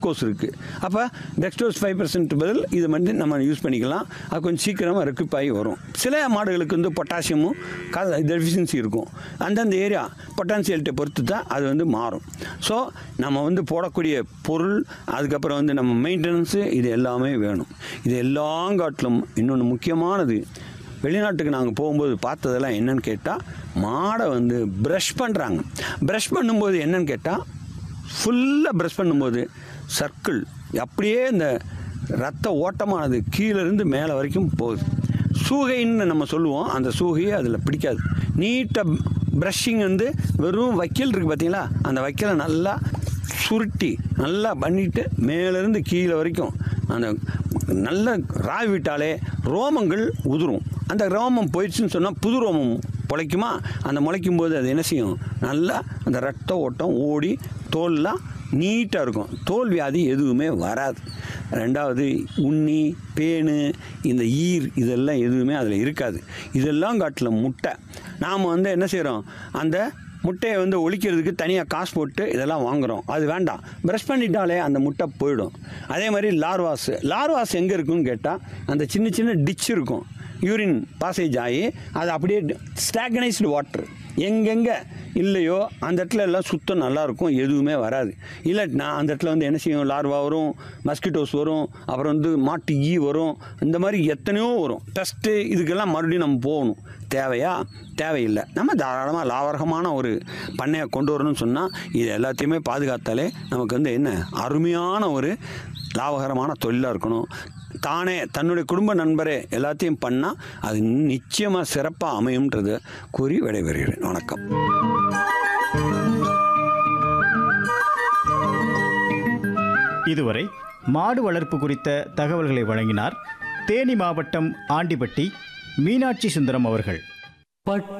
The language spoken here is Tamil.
கோர்ஸ் இருக்குது அப்போ டெக்ஸ்டோஸ் ஃபைவ் பர்சன்ட் பதில் இது வந்து நம்ம யூஸ் பண்ணிக்கலாம் அது கொஞ்சம் சீக்கிரமாக ரெக்குப் ஆகி வரும் சில மாடுகளுக்கு வந்து பொட்டாசியமும் டெஃபிஷியன்சி இருக்கும் அந்தந்த ஏரியா பொட்டான்சியல்கிட்ட பொறுத்து தான் அது வந்து மாறும் ஸோ நம்ம வந்து போடக்கூடிய பொருள் அதுக்கப்புறம் வந்து நம்ம மெயின்டெனன்ஸு இது எல்லாமே வேணும் இது எல்லாம் காட்டிலும் இன்னொன்று முக்கியமானது வெளிநாட்டுக்கு நாங்கள் போகும்போது பார்த்ததெல்லாம் என்னன்னு கேட்டால் மாடை வந்து ப்ரஷ் பண்ணுறாங்க ப்ரஷ் பண்ணும்போது என்னன்னு கேட்டால் ஃபுல்லாக ப்ரஷ் பண்ணும்போது சர்க்கிள் அப்படியே இந்த ரத்த ஓட்டமானது கீழேருந்து மேலே வரைக்கும் போகுது சூகைன்னு நம்ம சொல்லுவோம் அந்த சூகையை அதில் பிடிக்காது நீட்டாக ப்ரஷ்ஷிங் வந்து வெறும் வைக்கல் இருக்குது பார்த்தீங்களா அந்த வைக்கலை நல்லா சுருட்டி நல்லா பண்ணிட்டு மேலேருந்து கீழே வரைக்கும் அந்த நல்ல ராவி விட்டாலே ரோமங்கள் உதிரும் அந்த ரோமம் போயிடுச்சுன்னு சொன்னால் புது ரோமம் முளைக்குமா அந்த முளைக்கும் போது அது என்ன செய்யும் நல்லா அந்த ரத்த ஓட்டம் ஓடி தோல்லாம் நீட்டாக இருக்கும் தோல் வியாதி எதுவுமே வராது ரெண்டாவது உண்ணி பேனு இந்த ஈர் இதெல்லாம் எதுவுமே அதில் இருக்காது இதெல்லாம் காட்டில் முட்டை நாம் வந்து என்ன செய்கிறோம் அந்த முட்டையை வந்து ஒழிக்கிறதுக்கு தனியாக காசு போட்டு இதெல்லாம் வாங்குகிறோம் அது வேண்டாம் ப்ரஷ் பண்ணிட்டாலே அந்த முட்டை போயிடும் அதே மாதிரி லார்வாஸ் லார்வாஸ் எங்கே இருக்குன்னு கேட்டால் அந்த சின்ன சின்ன டிச் இருக்கும் யூரின் பாசேஜ் ஆகி அது அப்படியே ஸ்டாக்னைஸ்டு வாட்டர் எங்கெங்கே இல்லையோ அந்த இடத்துல எல்லாம் சுத்தம் நல்லாயிருக்கும் எதுவுமே வராது இல்லாட்டினா அந்த இடத்துல வந்து என்ன செய்யும் லார்வா வரும் மஸ்கிட்டோஸ் வரும் அப்புறம் வந்து மாட்டு ஈ வரும் இந்த மாதிரி எத்தனையோ வரும் டஸ்ட்டு இதுக்கெல்லாம் மறுபடியும் நம்ம போகணும் தேவையா தேவையில்லை நம்ம தாராளமாக லாவகமான ஒரு பண்ணையை கொண்டு வரணும்னு சொன்னால் இது எல்லாத்தையுமே பாதுகாத்தாலே நமக்கு வந்து என்ன அருமையான ஒரு லாபகரமான தொழிலாக இருக்கணும் தானே தன்னுடைய குடும்ப நண்பரே எல்லாத்தையும் பண்ணால் அது நிச்சயமாக சிறப்பாக அமையும்ன்றது கூறி விடைபெறுகிறேன் வணக்கம் இதுவரை மாடு வளர்ப்பு குறித்த தகவல்களை வழங்கினார் தேனி மாவட்டம் ஆண்டிப்பட்டி மீனாட்சி சுந்தரம் அவர்கள் பட்டு